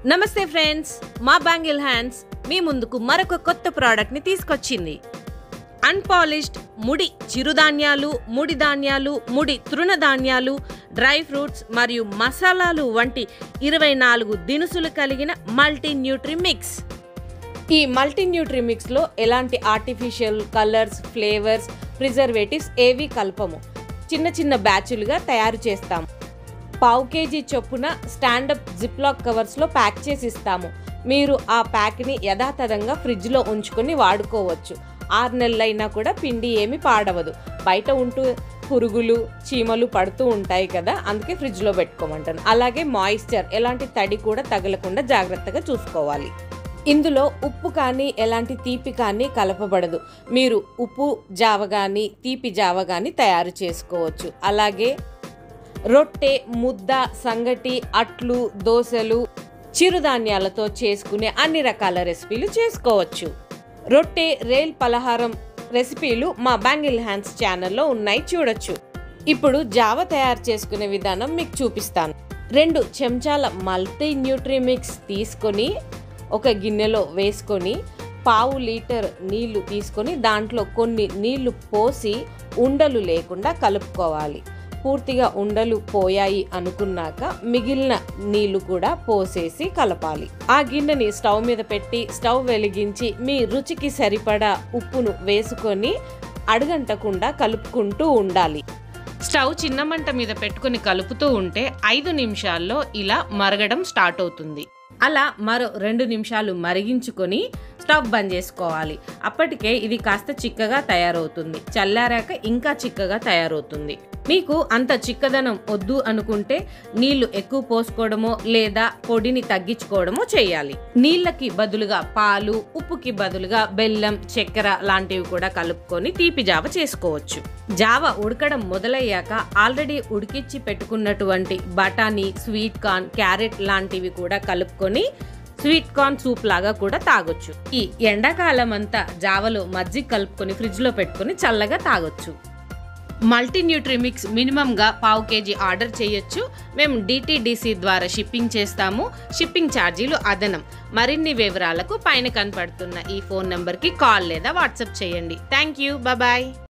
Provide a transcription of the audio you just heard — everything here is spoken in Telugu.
నమస్తే ఫ్రెండ్స్ మా బ్యాంగిల్ హ్యాండ్స్ మీ ముందుకు మరొక కొత్త ప్రోడక్ట్ని తీసుకొచ్చింది అన్పాలిష్డ్ ముడి చిరుధాన్యాలు ముడి ధాన్యాలు ముడి తృణధాన్యాలు డ్రై ఫ్రూట్స్ మరియు మసాలాలు వంటి ఇరవై నాలుగు దినుసులు కలిగిన మల్టీ న్యూట్రీ మిక్స్ ఈ మల్టీ న్యూట్రీ మిక్స్లో ఎలాంటి ఆర్టిఫిషియల్ కలర్స్ ఫ్లేవర్స్ ప్రిజర్వేటివ్స్ ఏవి కలపము చిన్న చిన్న బ్యాచులుగా తయారు చేస్తాం పావు కేజీ చొప్పున స్టాండప్ జిప్లాక్ కవర్స్లో ప్యాక్ చేసి ఇస్తాము మీరు ఆ ప్యాక్ని యథాతథంగా ఫ్రిడ్జ్లో ఉంచుకొని వాడుకోవచ్చు ఆరు నెలలైనా కూడా పిండి ఏమి పాడవదు బయట ఉంటూ పురుగులు చీమలు పడుతూ ఉంటాయి కదా అందుకే ఫ్రిడ్జ్లో పెట్టుకోమంటాను అలాగే మాయిశ్చర్ ఎలాంటి తడి కూడా తగలకుండా జాగ్రత్తగా చూసుకోవాలి ఇందులో ఉప్పు కానీ ఎలాంటి తీపి కానీ కలపబడదు మీరు ఉప్పు జావ కానీ తీపి జావ కానీ తయారు చేసుకోవచ్చు అలాగే రొట్టె ముద్ద సంగటి అట్లు దోశలు చిరుధాన్యాలతో చేసుకునే అన్ని రకాల రెసిపీలు చేసుకోవచ్చు రొట్టె రేల్ పలహారం రెసిపీలు మా బ్యాంగిల్ హ్యాండ్స్ ఛానల్లో ఉన్నాయి చూడొచ్చు ఇప్పుడు జావ తయారు చేసుకునే విధానం మీకు చూపిస్తాను రెండు చెంచాల మల్టీ న్యూట్రీ మిక్స్ తీసుకొని ఒక గిన్నెలో వేసుకొని పావు లీటర్ నీళ్లు తీసుకొని దాంట్లో కొన్ని నీళ్లు పోసి ఉండలు లేకుండా కలుపుకోవాలి పూర్తిగా ఉండలు పోయాయి అనుకున్నాక మిగిలిన నీళ్లు కూడా పోసేసి కలపాలి ఆ గిన్నెని స్టవ్ మీద పెట్టి స్టవ్ వెలిగించి మీ రుచికి సరిపడా ఉప్పును వేసుకొని అడగంటకుండా కలుపుకుంటూ ఉండాలి స్టవ్ చిన్న మంట మీద పెట్టుకుని కలుపుతూ ఉంటే ఐదు నిమిషాల్లో ఇలా మరగడం స్టార్ట్ అవుతుంది అలా మరో రెండు నిమిషాలు మరిగించుకొని స్టవ్ బంద్ చేసుకోవాలి అప్పటికే ఇది కాస్త చిక్కగా తయారవుతుంది చల్లారాక ఇంకా చిక్కగా తయారవుతుంది మీకు అంత చిక్కదనం వద్దు అనుకుంటే నీళ్లు ఎక్కువ పోసుకోవడమో లేదా పొడిని తగ్గించుకోవడమో చేయాలి నీళ్ళకి బదులుగా పాలు ఉప్పుకి బదులుగా బెల్లం చక్కెర లాంటివి కూడా కలుపుకొని తీపి జావ చేసుకోవచ్చు జావ ఉడకడం మొదలయ్యాక ఆల్రెడీ ఉడికిచ్చి పెట్టుకున్నటువంటి బఠానీ స్వీట్ కార్న్ క్యారెట్ లాంటివి కూడా కలుపుకొని స్వీట్ కార్న్ సూప్ లాగా కూడా తాగొచ్చు ఈ ఎండాకాలం అంతా జావలో మజ్జిగ కలుపుకొని ఫ్రిడ్జ్లో పెట్టుకొని చల్లగా తాగొచ్చు మల్టీ న్యూట్రిమిక్స్ మినిమంగా పావు కేజీ ఆర్డర్ చేయొచ్చు మేము డిటిడిసి ద్వారా షిప్పింగ్ చేస్తాము షిప్పింగ్ ఛార్జీలు అదనం మరిన్ని వివరాలకు పైన కనపడుతున్న ఈ ఫోన్ నెంబర్కి కాల్ లేదా వాట్సాప్ చేయండి థ్యాంక్ యూ బాయ్